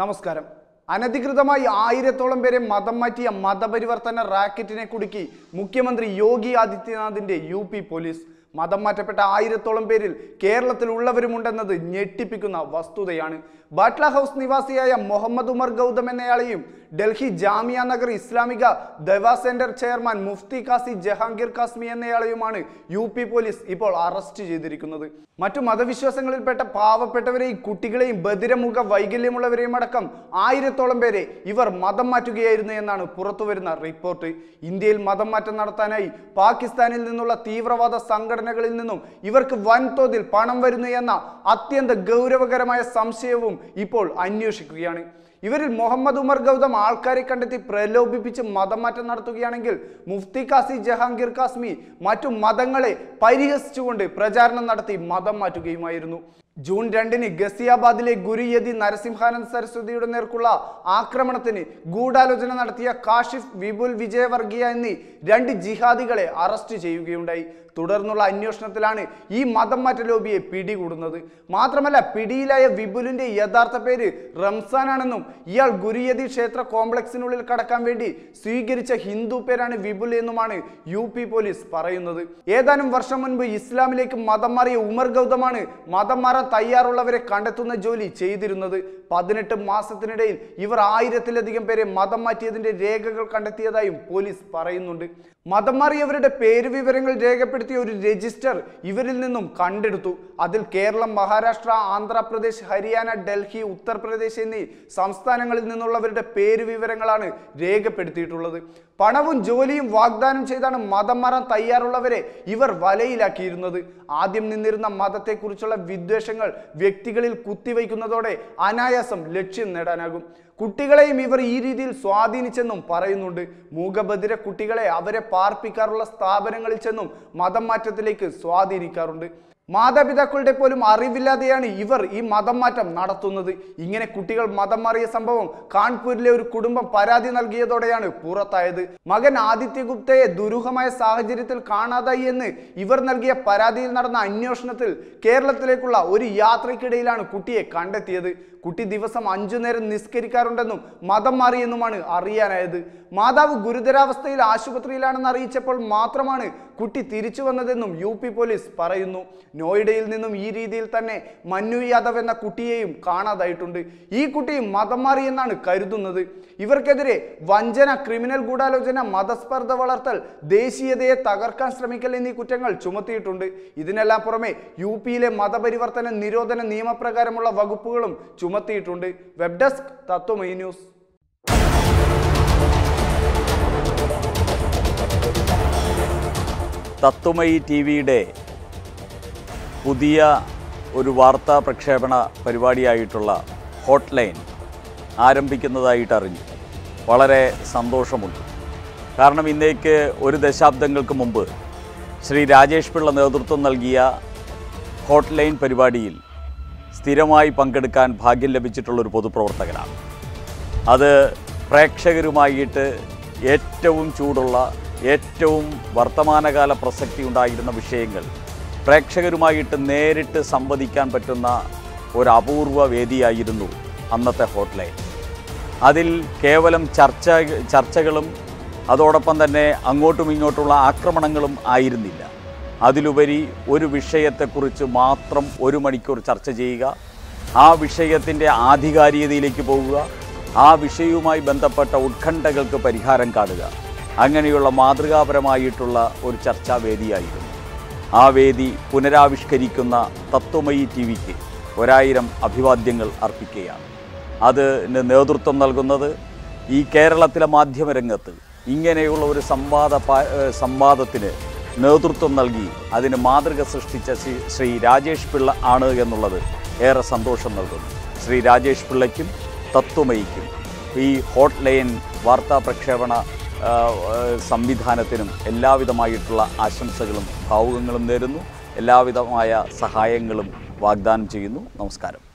നമസ്കാരം അനധികൃതമായി ആയിരത്തോളം പേരെ മതം മാറ്റിയ മതപരിവർത്തന റാക്കറ്റിനെ കുടുക്കി മുഖ്യമന്ത്രി യോഗി ആദിത്യനാഥിന്റെ യു പി പോലീസ് മതം മാറ്റപ്പെട്ട ആയിരത്തോളം പേരിൽ കേരളത്തിൽ ഉള്ളവരുമുണ്ടെന്നത് ഞെട്ടിപ്പിക്കുന്ന വസ്തുതയാണ് ബാട്ല ഹൗസ് നിവാസിയായ മുഹമ്മദ് ഉമർ ഗൗതം എന്നയാളെയും ഡൽഹി ജാമിയ നഗർ ഇസ്ലാമിക ദവാ സെന്റർ ചെയർമാൻ മുഫ്തി കാസി ജഹാംഗീർ കാസ്മി എന്നയാളെയുമാണ് യു പി പോലീസ് ഇപ്പോൾ അറസ്റ്റ് ചെയ്തിരിക്കുന്നത് മറ്റു മതവിശ്വാസങ്ങളിൽപ്പെട്ട പാവപ്പെട്ടവരെയും കുട്ടികളെയും ബദിരമുഖ വൈകല്യമുള്ളവരെയും അടക്കം ആയിരത്തോളം പേരെ ഇവർ മതം മാറ്റുകയായിരുന്നു എന്നാണ് പുറത്തുവരുന്ന റിപ്പോർട്ട് ഇന്ത്യയിൽ മതം മാറ്റം നടത്താനായി പാകിസ്ഥാനിൽ നിന്നുള്ള തീവ്രവാദ സംഘടനകളിൽ നിന്നും ഇവർക്ക് വൻതോതിൽ പണം വരുന്നു എന്ന അത്യന്ത ഗൗരവകരമായ സംശയവും ഇപ്പോൾ അന്വേഷിക്കുകയാണ് ഇവരിൽ മുഹമ്മദ് ഉമർ ഗൗതം ആൾക്കാരെ കണ്ടെത്തി പ്രലോഭിപ്പിച്ച് മതം മാറ്റം നടത്തുകയാണെങ്കിൽ മുഫ്തി കാസി ജഹാംഗീർ കാസ്മി മറ്റു മതങ്ങളെ പരിഹസിച്ചുകൊണ്ട് പ്രചാരണം നടത്തി മതം മാറ്റുകയുമായിരുന്നു ജൂൺ രണ്ടിന് ഗസിയാബാദിലെ ഗുരുയതി നരസിംഹാനന്ദ സരസ്വതിയുടെ നേർക്കുള്ള ആക്രമണത്തിന് ഗൂഢാലോചന നടത്തിയ കാഷിഫ് വിപുൽ വിജയവർഗീയ എന്നീ രണ്ട് ജിഹാദികളെ അറസ്റ്റ് ചെയ്യുകയുണ്ടായി തുടർന്നുള്ള അന്വേഷണത്തിലാണ് ഈ മതം മാറ്റ ലോബിയെ പിടികൂടുന്നത് മാത്രമല്ല പിടിയിലായ വിപുലിന്റെ യഥാർത്ഥ പേര് റംസാനാണെന്നും ഇയാൾ ഗുരുയതി ക്ഷേത്ര കോംപ്ലക്സിനുള്ളിൽ കടക്കാൻ വേണ്ടി സ്വീകരിച്ച ഹിന്ദു പേരാണ് വിപുൽ എന്നുമാണ് യു പി പോലീസ് പറയുന്നത് ഏതാനും വർഷം മുൻപ് ഇസ്ലാമിലേക്ക് മതം മാറിയ ഉമർ ഗൗതമാണ് മതം മാറാൻ തയ്യാറുള്ളവരെ കണ്ടെത്തുന്ന ജോലി ചെയ്തിരുന്നത് പതിനെട്ട് മാസത്തിനിടയിൽ ഇവർ ആയിരത്തിലധികം പേരെ മതം മാറ്റിയതിന്റെ രേഖകൾ കണ്ടെത്തിയതായും പോലീസ് പറയുന്നുണ്ട് മതം മാറിയവരുടെ പേര് വിവരങ്ങൾ രേഖപ്പെടുത്തിയ ഒരു രജിസ്റ്റർ ഇവരിൽ നിന്നും കണ്ടെടുത്തു അതിൽ കേരളം മഹാരാഷ്ട്ര ആന്ധ്രാപ്രദേശ് ഹരിയാന ഡൽഹി ഉത്തർപ്രദേശ് എന്നീ സംസ്ഥാനങ്ങളിൽ നിന്നുള്ളവരുടെ പേര് വിവരങ്ങളാണ് രേഖപ്പെടുത്തിയിട്ടുള്ളത് പണവും ജോലിയും വാഗ്ദാനം ചെയ്താണ് മതം മാറാൻ തയ്യാറുള്ളവരെ ഇവർ വലയിലാക്കിയിരുന്നത് ആദ്യം നിന്നിരുന്ന മതത്തെക്കുറിച്ചുള്ള വിദ്വേഷങ്ങൾ വ്യക്തികളിൽ കുത്തിവയ്ക്കുന്നതോടെ അനായാസം ലക്ഷ്യം നേടാനാകും കുട്ടികളെയും ഇവർ ഈ രീതിയിൽ സ്വാധീനിച്ചെന്നും പറയുന്നുണ്ട് മൂകബധിര കുട്ടികളെ അവരെ പാർപ്പിക്കാറുള്ള സ്ഥാപനങ്ങളിൽ ചെന്നും മതം മാറ്റത്തിലേക്ക് സ്വാധീനിക്കാറുണ്ട് മാതാപിതാക്കളുടെ പോലും അറിവില്ലാതെയാണ് ഇവർ ഈ മതം മാറ്റം നടത്തുന്നത് ഇങ്ങനെ കുട്ടികൾ മതം മാറിയ സംഭവം കാൺപൂരിലെ ഒരു കുടുംബം പരാതി നൽകിയതോടെയാണ് പുറത്തായത് മകൻ ആദിത്യ ഗുപ്തയെ ദുരൂഹമായ സാഹചര്യത്തിൽ കാണാതായി എന്ന് ഇവർ നൽകിയ പരാതിയിൽ നടന്ന അന്വേഷണത്തിൽ കേരളത്തിലേക്കുള്ള ഒരു യാത്രയ്ക്കിടയിലാണ് കുട്ടിയെ കണ്ടെത്തിയത് കുട്ടി ദിവസം അഞ്ചു നേരം നിസ്കരിക്കാറുണ്ടെന്നും മതം മാറിയെന്നുമാണ് അറിയാനായത് മാതാവ് ഗുരുതരാവസ്ഥയിൽ ആശുപത്രിയിലാണെന്ന് അറിയിച്ചപ്പോൾ മാത്രമാണ് കുട്ടി തിരിച്ചു വന്നതെന്നും യു പി പോലീസ് പറയുന്നു നോയിഡയിൽ നിന്നും ഈ രീതിയിൽ തന്നെ മന്നു യാദവ് എന്ന കുട്ടിയെയും കാണാതായിട്ടുണ്ട് ഈ കുട്ടി മതം മാറിയെന്നാണ് കരുതുന്നത് ഇവർക്കെതിരെ വഞ്ചന ക്രിമിനൽ ഗൂഢാലോചന മതസ്പർദ്ധ വളർത്തൽ ദേശീയതയെ തകർക്കാൻ ശ്രമിക്കൽ എന്നീ കുറ്റങ്ങൾ ചുമത്തിയിട്ടുണ്ട് ഇതിനെല്ലാം പുറമെ യു പിയിലെ മതപരിവർത്തന നിരോധന നിയമപ്രകാരമുള്ള വകുപ്പുകളും ചുമത്തിയിട്ടുണ്ട് web desk Tatwamayi news Tatwamayi T വിയുടെ പുതിയ ഒരു വാർത്താ പ്രക്ഷേപണ പരിപാടിയായിട്ടുള്ള ഹോട്ട് ലൈൻ ആരംഭിക്കുന്നതായിട്ട് അറിഞ്ഞു വളരെ സന്തോഷമുണ്ട് കാരണം ഇന്നേക്ക് ഒരു ദശാബ്ദങ്ങൾക്ക് മുമ്പ് ശ്രീ രാജേഷ് പിള്ള നേതൃത്വം നൽകിയ ഹോട്ട് ലൈൻ പരിപാടിയിൽ സ്ഥിരമായി പങ്കെടുക്കാൻ ഭാഗ്യം ലഭിച്ചിട്ടുള്ള ഒരു പൊതുപ്രവർത്തകനാണ് അത് പ്രേക്ഷകരുമായിട്ട് ഏറ്റവും ചൂടുള്ള ഏറ്റവും വർത്തമാനകാല പ്രസക്തി ഉണ്ടായിരുന്ന വിഷയങ്ങൾ പ്രേക്ഷകരുമായിട്ട് നേരിട്ട് സംവദിക്കാൻ പറ്റുന്ന ഒരു അപൂർവ വേദിയായിരുന്നു അന്നത്തെ ഹോട്ട്ലൈൻ അതിൽ കേവലം ചർച്ച ചർച്ചകളും അതോടൊപ്പം തന്നെ അങ്ങോട്ടും ഇങ്ങോട്ടുള്ള ആക്രമണങ്ങളും ആയിരുന്നില്ല അതിലുപരി ഒരു വിഷയത്തെക്കുറിച്ച് മാത്രം ഒരു മണിക്കൂർ ചർച്ച ചെയ്യുക ആ വിഷയത്തിൻ്റെ ആധികാരികതയിലേക്ക് പോവുക ആ വിഷയവുമായി ബന്ധപ്പെട്ട ഉത്കണ്ഠകൾക്ക് പരിഹാരം കാണുക അങ്ങനെയുള്ള മാതൃകാപരമായിട്ടുള്ള ഒരു ചർച്ചാവേദിയായിരുന്നു ആ വേദി പുനരാവിഷ്കരിക്കുന്ന തത്വമയി ടി വിക്ക് ഒരായിരം അഭിവാദ്യങ്ങൾ അർപ്പിക്കുകയാണ് അതിന് നേതൃത്വം നൽകുന്നത് ഈ കേരളത്തിലെ മാധ്യമരംഗത്ത് ഇങ്ങനെയുള്ള ഒരു സംവാദ പാ- ഏഹ് സംവാദത്തിന് നേതൃത്വം നൽകി അതിന് മാതൃക സൃഷ്ടിച്ച ശ്രീ ശ്രീ രാജേഷ് പിള്ള ആണ് എന്നുള്ളത് ഏറെ സന്തോഷം നൽകുന്നു ശ്രീ രാജേഷ് പിള്ളയ്ക്കും തത്വമയിക്കും ഈ ഹോട്ട് ലൈൻ വാർത്താ പ്രക്ഷേപണ ആ, ആ, സംവിധാനത്തിനും എല്ലാവിധമായിട്ടുള്ള ആശംസകളും ഭാവുകങ്ങളും നേരുന്നു എല്ലാവിധമായ സഹായങ്ങളും വാഗ്ദാനം ചെയ്യുന്നു നമസ്കാരം